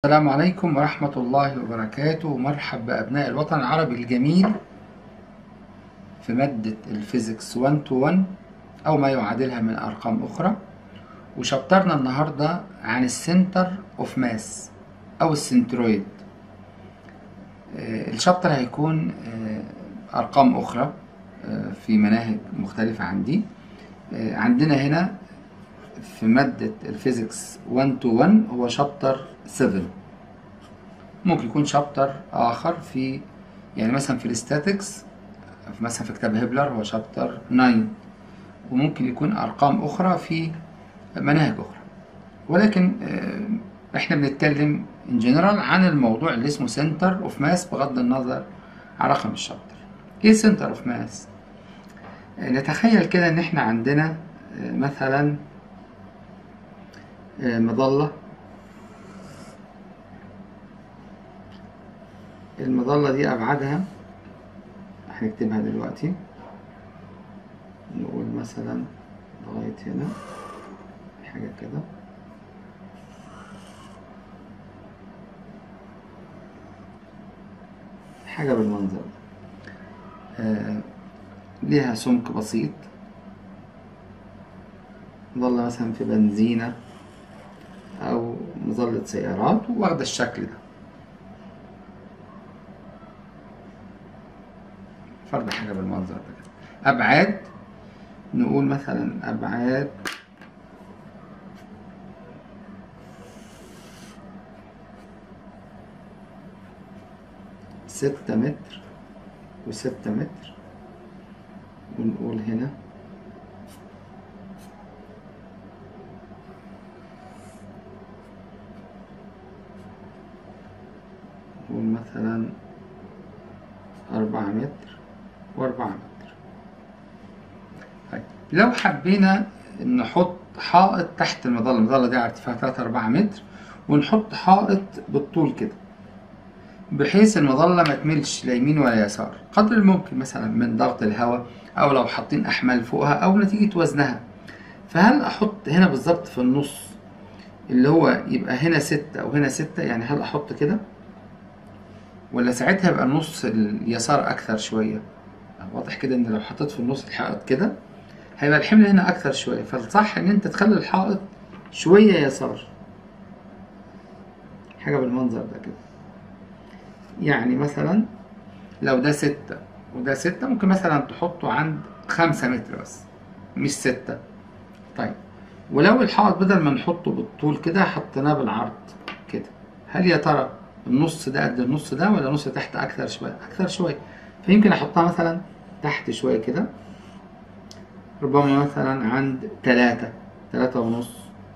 السلام عليكم ورحمة الله وبركاته مرحب بأبناء الوطن العربي الجميل في مادة الفيزيكس 1 to 1 أو ما يعادلها من أرقام أخرى وشابترنا النهاردة عن السنتر اوف ماس أو السنترويد آه، الشابتر هيكون آه، أرقام أخرى آه، في مناهج مختلفة عن دي آه، عندنا هنا في مادة الفيزيكس 1 to 1 هو شابتر 7 ممكن يكون شابتر آخر في يعني مثلا في الاستاتكس مثلا في كتاب هبلر هو شابتر 9 وممكن يكون أرقام أخرى في مناهج أخرى ولكن آه، احنا بنتكلم ان جنرال عن الموضوع اللي اسمه سنتر اوف ماس بغض النظر عن رقم الشابتر ايه سنتر اوف ماس نتخيل كده ان احنا عندنا آه، مثلا آه، مظلة المظلة دي أبعادها هنكتبها دلوقتي نقول مثلا لغاية هنا حاجة كده حاجة بالمنظر ده. آه ليها سمك بسيط مظلة مثلا في بنزينة أو مظلة سيارات واخدة الشكل ده فرض حاجة بالمنظر ده كده. أبعاد نقول مثلا أبعاد ستة متر وستة متر ونقول هنا نقول مثلا أربعة متر وأربعة متر طيب لو حبينا نحط حائط تحت المظلة المظلة دي على ارتفاع تلاتة أربعة متر ونحط حائط بالطول كده بحيث المظلة ما تملش لا يمين ولا يسار قدر الممكن مثلا من ضغط الهواء أو لو حاطين أحمال فوقها أو نتيجة وزنها فهل أحط هنا بالظبط في النص اللي هو يبقى هنا ستة أو هنا ستة يعني هل أحط كده ولا ساعتها يبقى النص اليسار أكثر شوية واضح كده إن لو حطيت في النص الحائط كده هيبقى الحمل هنا أكثر شوية فالصح إن أنت تخلي الحائط شوية يسار حاجة بالمنظر ده كده يعني مثلا لو ده ستة وده ستة ممكن مثلا تحطه عند خمسة متر بس مش ستة طيب ولو الحائط بدل ما نحطه بالطول كده حطيناه بالعرض كده هل يا ترى النص ده قد النص ده ولا نص تحت أكثر شوية أكثر شوية فيمكن أحطها مثلا تحت شوية كده ربما مثلا عند تلاتة تلاتة ونص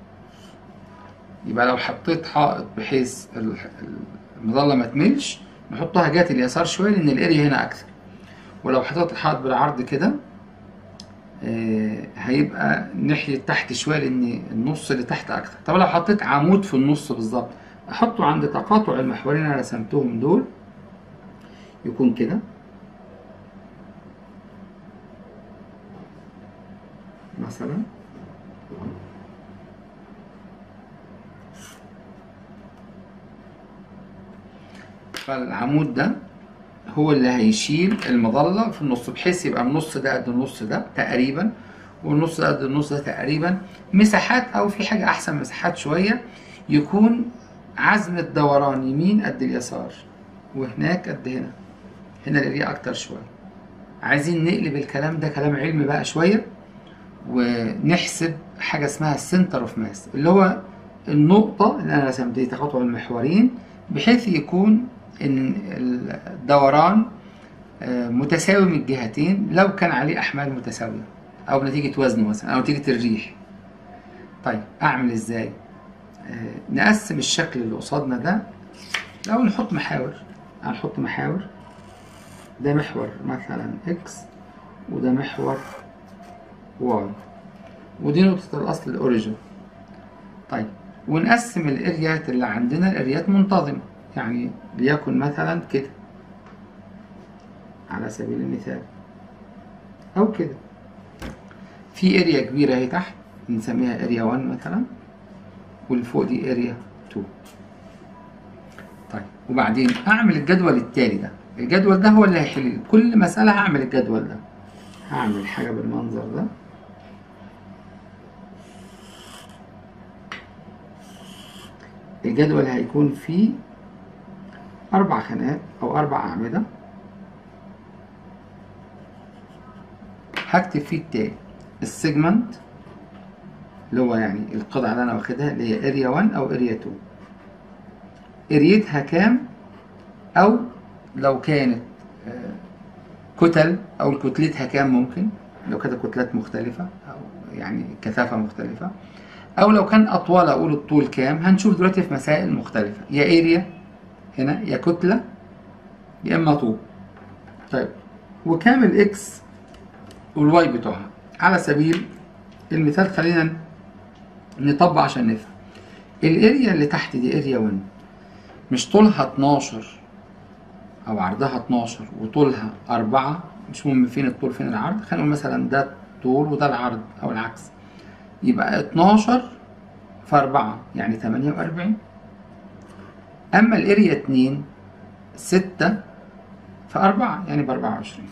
يبقى لو حطيت حائط بحيث ال- المظلة ما تملش نحطها جهة اليسار شوية لأن الاريا هنا أكثر ولو حطيت الحائط بالعرض كده آه، هيبقى ناحية تحت شوية لأن النص اللي تحت أكتر طب لو حطيت عمود في النص بالظبط أحطه عند تقاطع المحورين اللي أنا رسمتهم دول يكون كده مثلا فالعمود ده هو اللي هيشيل المظلة في النص بحيث يبقى النص ده قد النص ده تقريبا والنص ده قد النص ده تقريبا مساحات أو في حاجة أحسن مساحات شوية يكون عزم الدوران يمين قد اليسار وهناك قد هنا هنا الاريا أكتر شوية عايزين نقلب الكلام ده كلام علمي بقى شوية ونحسب حاجة اسمها السنتر اوف ماس اللي هو النقطة اللي أنا رسمت دي تقاطع المحورين بحيث يكون إن الدوران آه، متساوي من الجهتين لو كان عليه أحمال متساوية أو نتيجة وزنه مثلا أو نتيجة الريح طيب أعمل إزاي؟ آه، نقسم الشكل اللي قصادنا ده لو نحط محاور هنحط محاور ده محور مثلا إكس وده محور واي ودي نقطة الأصل الأوريجين طيب ونقسم الاريات اللي عندنا الاريات منتظمة يعني ليكن مثلا كده على سبيل المثال أو كده في اريا كبيرة اهي تحت بنسميها اريا 1 مثلا واللي فوق دي اريا 2 طيب وبعدين اعمل الجدول التالي ده الجدول ده هو اللي هيحل لي كل مسألة هعمل الجدول ده هعمل حاجة بالمنظر ده الجدول هيكون فيه أربع خانات أو أربع أعمدة هكتب فيه التالي السيجمنت اللي هو يعني القطعة اللي أنا واخدها اللي هي اريا 1 أو اريا 2 اريتها كام أو لو كانت آه، كتل أو كتلتها كام ممكن لو كانت كتلات مختلفة أو يعني كثافة مختلفة أو لو كان أطول أقول الطول كام هنشوف دلوقتي في مسائل مختلفة يا اريا هنا يا كتلة يا إما طول طيب وكام الإكس والواي بتوعها على سبيل المثال خلينا نطبق عشان نفهم الاريا اللي تحت دي اريا 1 مش طولها 12 او عرضها 12 وطولها 4 مش مهم فين الطول فين العرض خلينا نقول مثلا ده الطول وده العرض او العكس يبقى 12 في 4 يعني 48 اما الاريا 2 6 في 4 يعني ب 24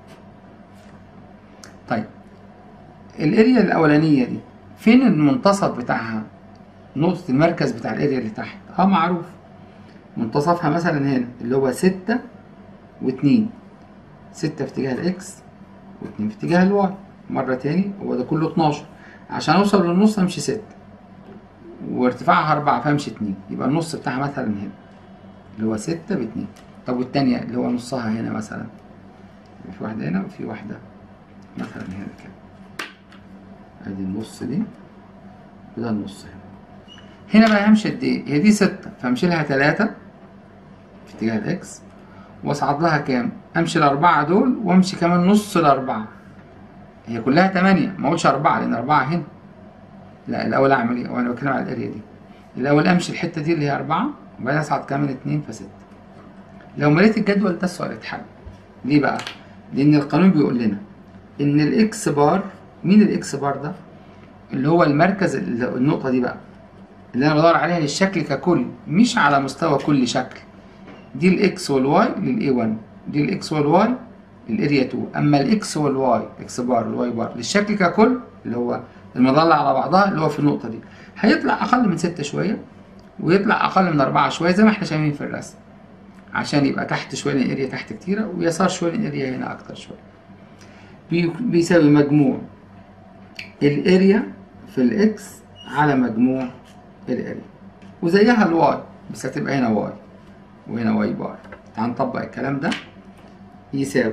طيب الاريا الاولانيه دي فين المنتصف بتاعها نقطة المركز بتاع الاريا اللي تحت اه معروف منتصفها مثلا هنا اللي هو ستة واتنين ستة في اتجاه الاكس واتنين في اتجاه الواي مرة تاني هو ده كله اتناشر عشان اوصل للنص امشي ستة وارتفاعها أربعة فامشي اتنين يبقى النص بتاعها مثلا هنا اللي هو ستة باتنين طب والتانية اللي هو نصها هنا مثلا في واحدة هنا وفي واحدة مثلا هنا كده ادي النص دي وده النص هنا هنا بقى همشي قد ايه؟ هي دي ستة فامشي لها تلاتة في اتجاه الاكس واصعد لها كام؟ امشي الأربعة دول وامشي كمان نص الأربعة هي كلها تمانية ما اقولش أربعة لأن أربعة هنا لا الأول أعمل ايه؟ وأنا بتكلم على الأريا دي الأول أمشي الحتة دي اللي هي أربعة وبعدين أصعد كمان اتنين فستة لو مليت الجدول ده السؤال اتحل ليه بقى؟ لأن القانون بيقول لنا إن الإكس بار مين الإكس بار ده؟ اللي هو المركز اللي- النقطة دي بقى اللي انا بدور عليها للشكل ككل مش على مستوى كل شكل دي الاكس والواي للاي 1 دي الاكس والواي للاريا 2 اما الاكس والواي اكس بار الواي بار للشكل ككل اللي هو المظله على بعضها اللي هو في النقطه دي هيطلع اقل من 6 شويه ويطلع اقل من 4 شويه زي ما احنا شايفين في الرسم عشان يبقى تحت شويه لان الاريا تحت كتيره ويسار شويه لان الاريا هنا اكتر شويه بي- بيساوي مجموع الاريا في الاكس على مجموع الاريا وزيها الواي بس هتبقى هنا واي وهنا واي بار تعال نطبق الكلام ده يساوي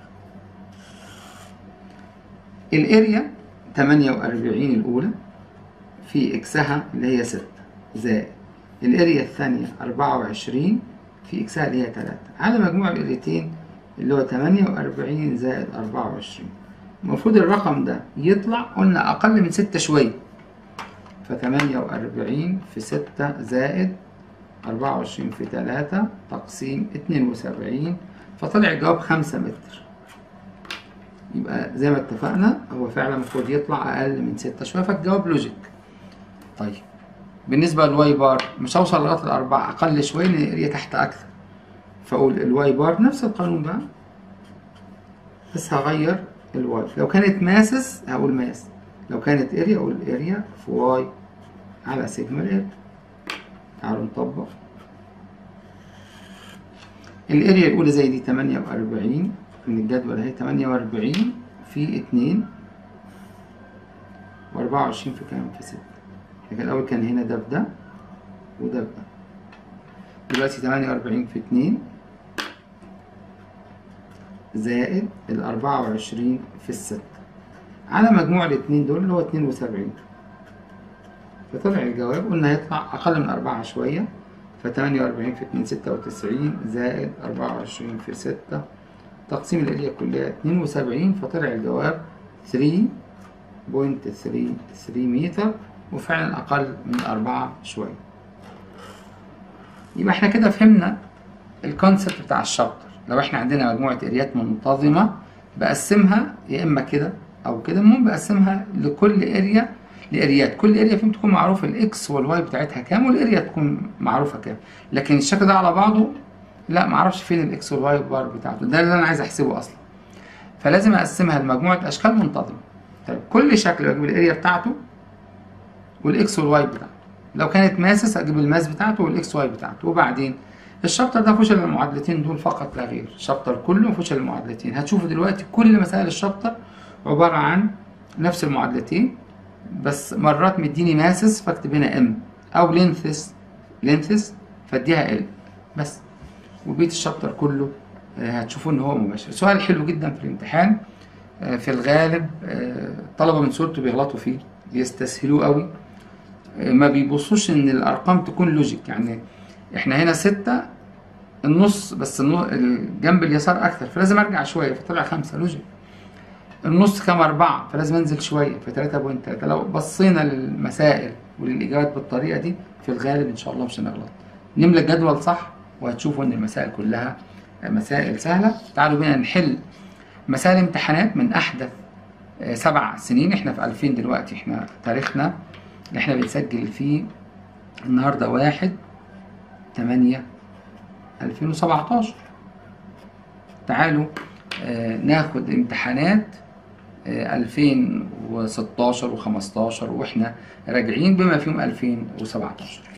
الاريا 48 الاولى في اكسها اللي هي 6 زائد الاريا الثانية 24 في اكسها اللي هي 3 على مجموع الاريتين اللي هو 48 زائد 24 المفروض الرقم ده يطلع قلنا اقل من 6 شويه فتمانية وأربعين في ستة زائد أربعة وعشرين في تلاتة تقسيم اتنين وسبعين فطلع الجواب خمسة متر يبقى زي ما اتفقنا هو فعلا المفروض يطلع أقل من ستة شوية فالجواب لوجيك طيب بالنسبة للواي بار مش هوصل لغاية الأربعة أقل شوية لأن الأريا تحت أكثر فأقول الواي بار نفس القانون بقى بس هغير الواي لو كانت ماسس هقول ماس لو كانت اريا اقول اريا في واي على سيجما الاريا تعالوا نطبق الاريا الاولى زي دي 48 من الجدول اهي 48 في 2 و24 في كام في 6 لكن الاول كان هنا ده بده وده بده دلوقتي 48 في 2 زائد ال 24 في الستة على مجموع الاتنين دول اللي هو اتنين وسبعين فطلع الجواب قلنا هيطلع أقل من أربعة شوية فتمانية وأربعين في اتنين ستة وتسعين زائد أربعة وعشرين في ستة تقسيم الآلية كلها اتنين وسبعين فطلع الجواب ثري بوينت ثري ثري متر وفعلا أقل من أربعة شوية يبقى احنا كده فهمنا الكونسبت بتاع الشابتر لو احنا عندنا مجموعة اريات منتظمة بقسمها يا اما كده او كده المهم بقسمها لكل اريا الاريات كل اريا فيهم تكون معروف الاكس والواي بتاعتها كام والاريا تكون معروفه كام لكن الشكل ده على بعضه لا معرفش فين الاكس والواي بار بتاعته ده اللي انا عايز احسبه اصلا فلازم اقسمها لمجموعه اشكال منتظمه طيب كل شكل بجيب الاريا بتاعته والاكس والواي بتاعته لو كانت ماسس اجيب الماس بتاعته والاكس واي بتاعته وبعدين الشابتر ده فيهوش الا المعادلتين دول فقط لا غير الشابتر كله مفيهوش الا المعادلتين هتشوفوا دلوقتي كل مسائل الشابتر عباره عن نفس المعادلتين بس مرات مديني ماسس فاكتب هنا ام او لينثس لينثس فاديها ال بس وبيت الشابتر كله آه، هتشوفوا ان هو مباشر سؤال حلو جدا في الامتحان آه، في الغالب آه، الطلبه من سورته بيغلطوا فيه بيستسهلوه قوي آه، ما بيبصوش ان الارقام تكون لوجيك يعني احنا هنا ستة النص بس النو- الجنب اليسار اكتر فلازم ارجع شويه فطلع خمسة لوجيك النص كام أربعة فلازم أنزل شوية في تلاتة بوينت تلاتة لو بصينا للمسائل وللإجابات بالطريقة دي في الغالب إن شاء الله مش هنغلط نملى الجدول صح وهتشوفوا إن المسائل كلها مسائل سهلة تعالوا بينا نحل مسائل امتحانات من أحدث آه، سبع سنين احنا في 2000 دلوقتي احنا تاريخنا اللي احنا بنسجل فيه النهارده واحد تمانية 2017 تعالوا آه، ناخد امتحانات آه، 2016 و15 واحنا راجعين بما فيهم 2017